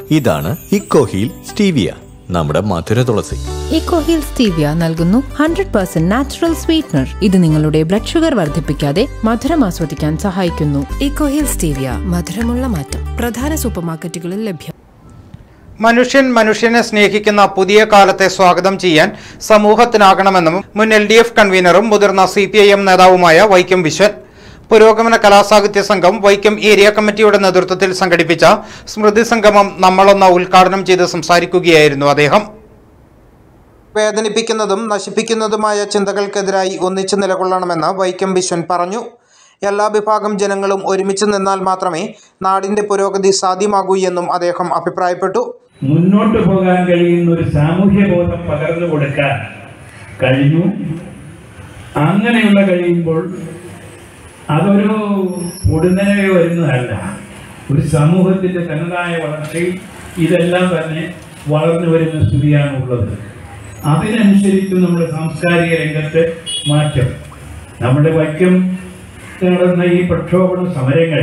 ഇതാണ് Ecoheal stevia നമ്മുടെ മധുര തുളസി ഇക്കോഹിൽ സ്റ്റീവിയ നൽകുന്നു ഹൺഡ്രഡ് പെർസെന്റ് നാച്ചുറൽ സ്വീറ്റ്നർ ഇത് നിങ്ങളുടെ ബ്ലഡ് ഷുഗർ വർദ്ധിപ്പിക്കാതെ മധുരം ആസ്വദിക്കാൻ സഹായിക്കുന്നു ഇക്കോഹിൽ സ്റ്റീവിയ മധുരമുള്ള മാറ്റം പ്രധാന സൂപ്പർമാർക്കറ്റുകളിൽ ലഭ്യം മനുഷ്യൻ മനുഷ്യനെ സ്നേഹിക്കുന്ന പുതിയ കാലത്തെ സ്വാഗതം ചെയ്യാൻ സമൂഹത്തിനാകണമെന്നും മുൻ എൽ ഡി എഫ് കൺവീനറും മുതിർന്ന സി പി ഐ എം നേതാവുമായ വൈക്കം വിശ്വൻ പുരോഗമന കലാസാഹിത്യ സംഘം വൈക്കം ഏരിയ കമ്മിറ്റിയുടെ നേതൃത്വത്തിൽ സംഘടിപ്പിച്ച സ്മൃതി സംഗമം നമ്മളൊന്ന് ഉദ്ഘാടനം ചെയ്ത് സംസാരിക്കുകയായിരുന്നു അദ്ദേഹം വേദനിപ്പിക്കുന്നതും നശിപ്പിക്കുന്നതുമായ ചിന്തകൾക്കെതിരായി ഒന്നിച്ചു നിലകൊള്ളണമെന്ന് വൈക്കം വിശ്വൻ പറഞ്ഞു എല്ലാ വിഭാഗം ജനങ്ങളും ഒരുമിച്ച് നിന്നാൽ മാത്രമേ നാടിന്റെ പുരോഗതി സാധ്യമാകൂ എന്നും അദ്ദേഹം അഭിപ്രായപ്പെട്ടു മുന്നോട്ട് പോകാൻ കഴിയുന്ന ഒരു സാമൂഹ്യ ബോധം പകർന്നു കൊടുക്കാൻ കഴിഞ്ഞു അങ്ങനെയുള്ള കഴിയുമ്പോൾ അതൊരു പൊടുന്നനെ വരുന്നതല്ല ഒരു സമൂഹത്തിൻ്റെ തനതായ വളർച്ചയിൽ ഇതെല്ലാം തന്നെ വളർന്നു വരുന്ന സ്ഥിതിയാണ് ഉള്ളത് അതിനനുസരിച്ച് നമ്മുടെ സാംസ്കാരിക രംഗത്ത് മാറ്റം നമ്മുടെ വൈക്കം നടന്ന ഈ പ്രക്ഷോഭണ സമരങ്ങൾ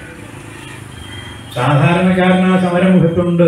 സാധാരണക്കാരനാ സമരമുഖത്തുണ്ട്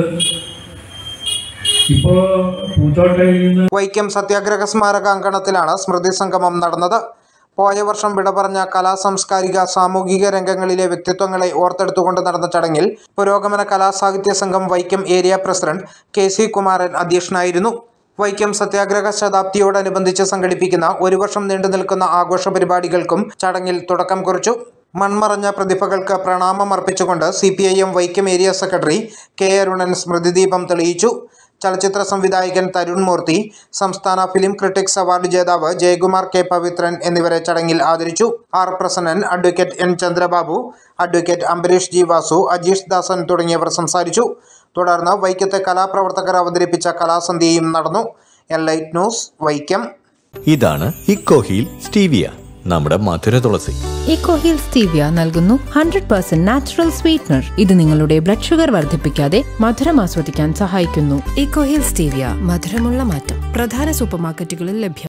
ഇപ്പോ പൂത്തോട്ടയിൽ നിന്ന് വൈക്കം സത്യാഗ്രഹ സ്മാരക അങ്കണത്തിലാണ് സ്മൃതി സംഗമം നടന്നത് പോയ വർഷം വിട പറഞ്ഞ കലാ സാംസ്കാരിക സാമൂഹിക രംഗങ്ങളിലെ വ്യക്തിത്വങ്ങളെ ഓർത്തെടുത്തുകൊണ്ട് നടന്ന ചടങ്ങിൽ പുരോഗമന കലാസാഹിത്യ സംഘം Vaikom area president K C Kumaran അധ്യക്ഷനായിരുന്നു വൈക്കം സത്യാഗ്രഹ ശതാബ്ദിയോടനുബന്ധിച്ച് സംഘടിപ്പിക്കുന്ന ഒരു വർഷം നീണ്ടു നിൽക്കുന്ന ആഘോഷ പരിപാടികൾക്കും ചടങ്ങിൽ തുടക്കം കുറിച്ചു മൺമറഞ്ഞ പ്രതിഭകൾക്ക് പ്രണാമം അർപ്പിച്ചുകൊണ്ട് C P I M Vaikom area secretary K Arunan സ്മൃതിദീപം തെളിയിച്ചു ചലച്ചിത്ര സംവിധായകൻ തരുൺ മൂർത്തി സംസ്ഥാന ഫിലിം ക്രിട്ടിക്സ് അവാർഡ് ജേതാവ് ജയകുമാർ കെ പവിത്രൻ എന്നിവരെ ചടങ്ങിൽ ആദരിച്ചു R Prasannan advocate N Chandrababu advocate Ambareesh G Vasu Ajeesh Dasan തുടങ്ങിയവർ സംസാരിച്ചു തുടർന്ന് വൈക്കത്തെ കലാപ്രവർത്തകർ അവതരിപ്പിച്ച കലാസന്ധ്യയും നടന്നു എൻ ലൈറ്റ് ന്യൂസ് വൈക്കം ഇതാണ് ഇക്കോഹീൽ സ്റ്റീവിയ നമ്മുടെ മധുര തുളസി ഇക്കോഹിൽ സ്റ്റീവിയ നൽകുന്നു ഹൺഡ്രഡ് പെർസെന്റ് നാച്ചുറൽ സ്വീറ്റ്നർ ഇത് നിങ്ങളുടെ ബ്ലഡ് ഷുഗർ വർദ്ധിപ്പിക്കാതെ മധുരം ആസ്വദിക്കാൻ സഹായിക്കുന്നു ഇക്കോഹിൽ സ്റ്റീവിയ മധുരമുള്ള മാറ്റം പ്രധാന സൂപ്പർമാർക്കറ്റുകളിൽ ലഭ്യം